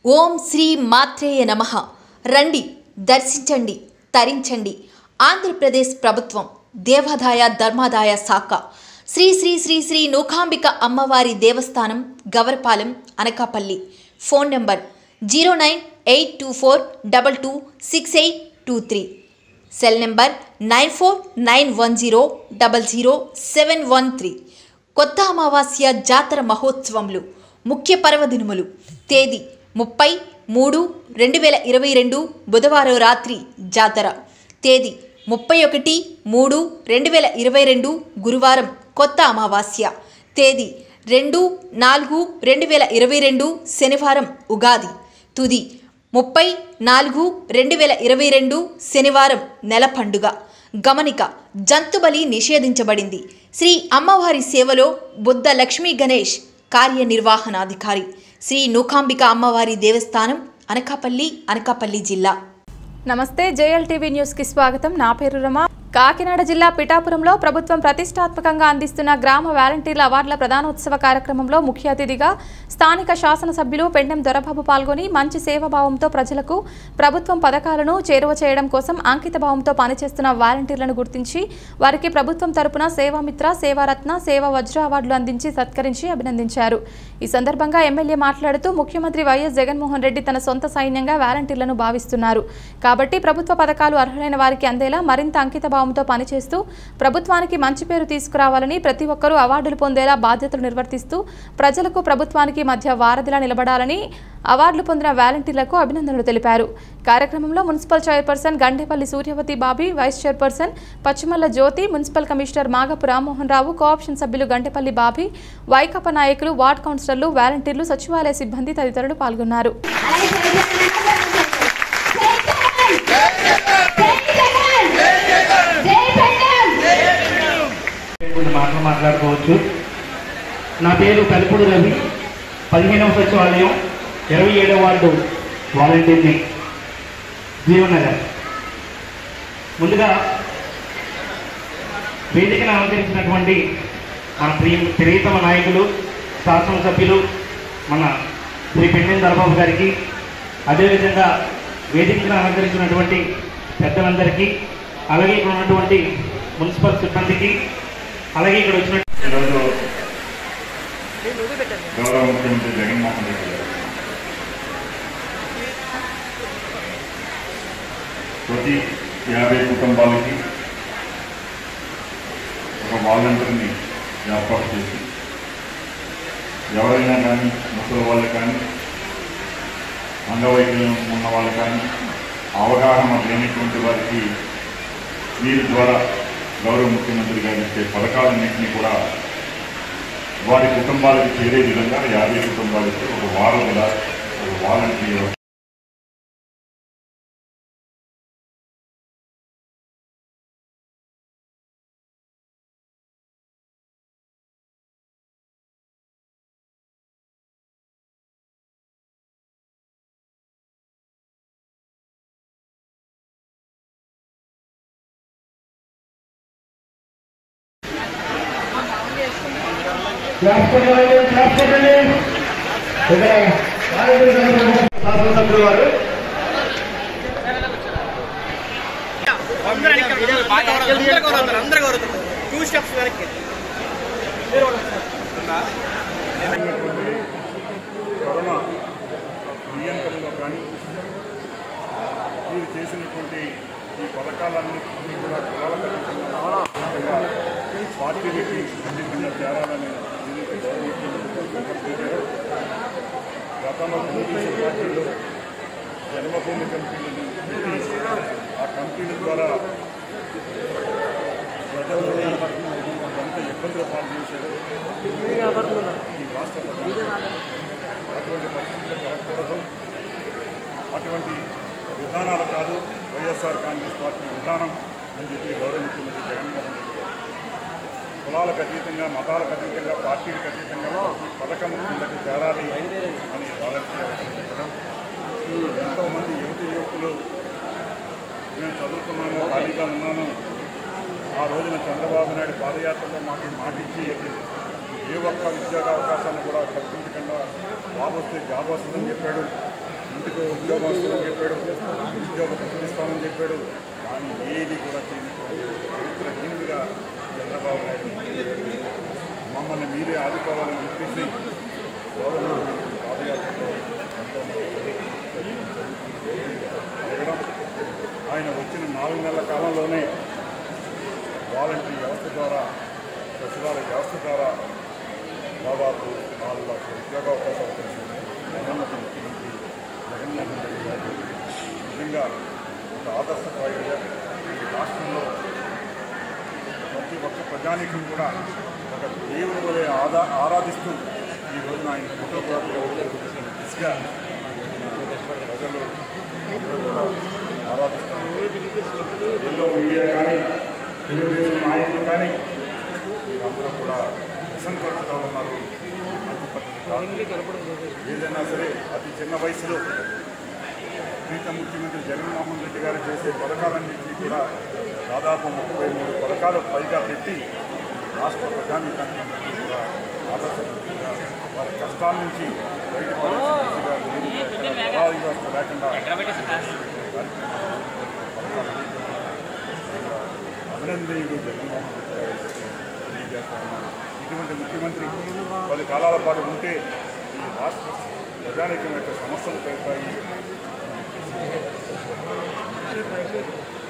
ఓం శ్రీ మాత్రేయ నమ రండి దర్శించండి తరించండి ఆంధ్రప్రదేశ్ ప్రభుత్వం దేవాదాయ ధర్మాదాయ శాఖ శ్రీ శ్రీ శ్రీ శ్రీ నూకాంబిక అమ్మవారి దేవస్థానం Gavarapalem Anakapalli phone number zero nine eight two four double two six eight two three cell number nine four nine one zero double zero seven one three కొత్త అమావాస్య జాతర మహోత్సవములు ముఖ్య పర్వదినములు తేదీ ముప్పై మూడు రెండు వేల ఇరవై రెండు బుధవారం రాత్రి జాతర తేదీ ముప్పై ఒకటి మూడు రెండు వేల ఇరవై రెండు గురువారం కొత్త అమావాస్య తేదీ రెండు నాలుగు రెండు వేల ఇరవై రెండు శనివారం ఉగాది తుది ముప్పై నాలుగు రెండు వేల ఇరవై రెండు శనివారం నెల పండుగ గమనిక జంతుబలి నిషేధించబడింది శ్రీ అమ్మవారి సేవలో బుద్ధ లక్ష్మీ గణేష్ కార్యనిర్వహణాధికారి శ్రీ నూకాంబిక అమ్మవారి దేవస్థానం అనకాపల్లి అనకాపల్లి జిల్లా నమస్తే జేఎల్ టీవీ న్యూస్ కి స్వాగతం నా పేరు రమ కాకినాడ జిల్లా పిఠాపురంలో ప్రభుత్వం ప్రతిష్టాత్మకంగా అందిస్తున్న గ్రామ వాలంటీర్ల అవార్డుల ప్రధానోత్సవ కార్యక్రమంలో ముఖ్య అతిథిగా స్థానిక శాసనసభ్యులు పెండెం దొరబాబు పాల్గొని మంచి సేవాభావంతో ప్రజలకు ప్రభుత్వం పథకాలను చేరువ చేయడం కోసం అంకితభావంతో పనిచేస్తున్న వాలంటీర్లను గుర్తించి వారికి ప్రభుత్వం తరపున సేవామిత్ర సేవారత్న సేవా వజ్ర అవార్డులు అందించి సత్కరించి అభినందించారు ఈ సందర్భంగా ఎమ్మెల్యే మాట్లాడుతూ ముఖ్యమంత్రి వైఎస్ జగన్మోహన్ రెడ్డి తన సొంత సైన్యంగా వాలంటీర్లను భావిస్తున్నారు కాబట్టి ప్రభుత్వ పథకాలు అర్హులైన వారికి అందేలా మరింత అంకిత భావంతో పనిచేస్తూ ప్రభుత్వానికి మంచి పేరు తీసుకురావాలని ప్రతి ఒక్కరూ అవార్డులు పొందేలా బాధ్యతలు నిర్వర్తిస్తూ ప్రజలకు ప్రభుత్వానికి మధ్య వారధిలా నిలబడాలని అవార్డులు పొందిన వాలంటీర్లకు అభినందనలు తెలిపారు కార్యక్రమంలో municipal chairperson Gandepalli Suryavathi Bobby vice chairperson Pachimalla Jyothi municipal commissioner Magapu Rammohan Rao cooption సభ్యులు గండేపల్లి బాబీ వైకాపా నాయకులు వార్డు కౌన్సిలర్లు వాలంటీర్లు సచివాలయ సిబ్బంది తదితరులు పాల్గొన్నారు కొన్ని మాటలు మాట్లాడుకోవచ్చు నా పేరు కలిపుడు రవి పదిహేనవ సచివాలయం ఇరవై ఏడవ వార్డు వాలంటీర్ని జీవనగర్ ముందుగా వేదికను అలంకరించినటువంటి మన ప్రియ ప్రియతమ నాయకులు శాసనసభ్యులు మన శ్రీ పెండెం దళబాబు గారికి అదేవిధంగా వేదికను అలంకరించినటువంటి పెద్దలందరికీ అలాగే ఇక్కడ ఉన్నటువంటి మున్సిపల్ సిబ్బందికి అలాగే ఇక్కడ వచ్చిన ఈరోజు గౌరవ ముఖ్యమంత్రి జగన్మోహన్ రెడ్డి గారు ప్రతి యాభై కుటుంబాలకి ఒక వాలంటీర్ని ఏర్పాటు చేసి ఎవరైనా కానీ ముసలి వాళ్ళు కానీ అంగవైకల్యం ఉన్న వాళ్ళు కానీ అవగాహన లేనటువంటి వారికి వీరి ద్వారా గౌరవ ముఖ్యమంత్రి గారు ఇచ్చే పథకాలన్నింటినీ కూడా వారి కుటుంబాలకు చేరే విధంగా యాభై కుటుంబాలకి ఒక వారం ఇలా ఒక వాలంటీర్ శాసనసభ్యులు వారు టూ స్టెప్స్ వెనక్కి కరోనా నియంత్రణలో కానీ మీరు చేసినటువంటి ఈ పథకాలన్నింటినీ కూడా కులాలకు అతీతంగా పార్టీలకి అన్నింటినీ చేరాలని దీనికి గౌరవ ముఖ్యమంత్రి విజ్ఞప్తి చేశారు. గతంలో తెలుగుదేశం పార్టీలో జన్మభూమి కమిటీలను పెట్టి ఆ కమిటీల ద్వారా ప్రజలు ఎంత ఇబ్బందులు పాలు చేశారు ఈ రాష్ట్ర ప్రజలు అటువంటి పరిస్థితులు జరగకూడదు అటువంటి విధానాలు కాదు వైఎస్ఆర్ కాంగ్రెస్ పార్టీ విధానం అని చెప్పి గౌరవ ముఖ్యమంత్రి జగన్మోహన్ రెడ్డి గారు కులాలకు అతీతంగా మతాలకు అతీతంగా పార్టీలకు అతీతంగా ఈ పథకం కిందకి చేరాలి అని వాలంటీర్ చెప్పడం ఎంతోమంది యువతి యువకులు నేను చదువుకున్నాను ఖాళీగా ఉన్నాను ఆ రోజున చంద్రబాబు నాయుడు పాదయాత్రలో మాకు మాటిచ్చి ఏ ఒక్క ఉద్యోగ అవకాశాన్ని కూడా కల్పించకుండా బాబు వస్తే జాబ్ వస్తుందని చెప్పాడు మీకు ఉద్యోగస్తులు చెప్పాడు ఉద్యోగ ప్రతిస్తామని చెప్పాడు కానీ ఏది కూడా చేయనటువంటి చరిత్రహీనుడిగా చంద్రబాబు నాయుడు మమ్మల్ని మీరే ఆదుకోవాలని చెప్పేసి గవర్నమెంట్ పాదయాత్రలో జరగడం ఆయన వచ్చిన నాలుగు నెలల కాలంలోనే వాలంటీర్ వ్యవస్థ ద్వారా సచివాలయ వ్యవస్థ ద్వారా దాదాపు నాలుగు లక్షల ఉద్యోగావకాశాలు కలిసింది జగన్మోహన్ ముఖ్యమంత్రి జగన్మోహన్ రెడ్డి గారు నిజంగా ఒక ఆదర్శప్రాయుడిగా ఈ రాష్ట్రంలో ప్రతి ఒక్క ప్రజానీకం కూడా ఒక దేవుని వలె ఆదా ఆరాధిస్తూ ఈ రోజున ఆయన ఫోటోగ్రాఫీ దిశగా ప్రజలు అందరూ కూడా ఆరాధిస్తారు ఎన్నో మీడియా కానీ తెలుగుదేశం నాయకులు కానీ మీరందరూ కూడా అసంతృప్తిగా ఉన్నారు మంచి పద్ధతి కాదు. ఏదైనా సరే అతి చిన్న వయసులో ప్రీత ముఖ్యమంత్రి జగన్మోహన్ రెడ్డి గారు చేసే పథకాలన్నింటినీ కూడా దాదాపు ముప్పై మూడు పథకాలు పైగా పెట్టి రాష్ట్ర ప్రజానీకానికి అందరికీ కూడా ఆదర్శంగా వారి కష్టాల నుంచి బయటపడే దిశగా పరాయి వ్యవస్థ లేకుండా పథకాలన్నింటినీ కూడా అభినందనీయుడు జగన్మోహన్ రెడ్డి గారు తెలియజేస్తా ఉన్నాను ఇటువంటి ముఖ్యమంత్రి పది కాలాల పాటు ఉంటే ఈ రాష్ట్ర ప్రజానీకం యొక్క సమస్యలు పెడతాయి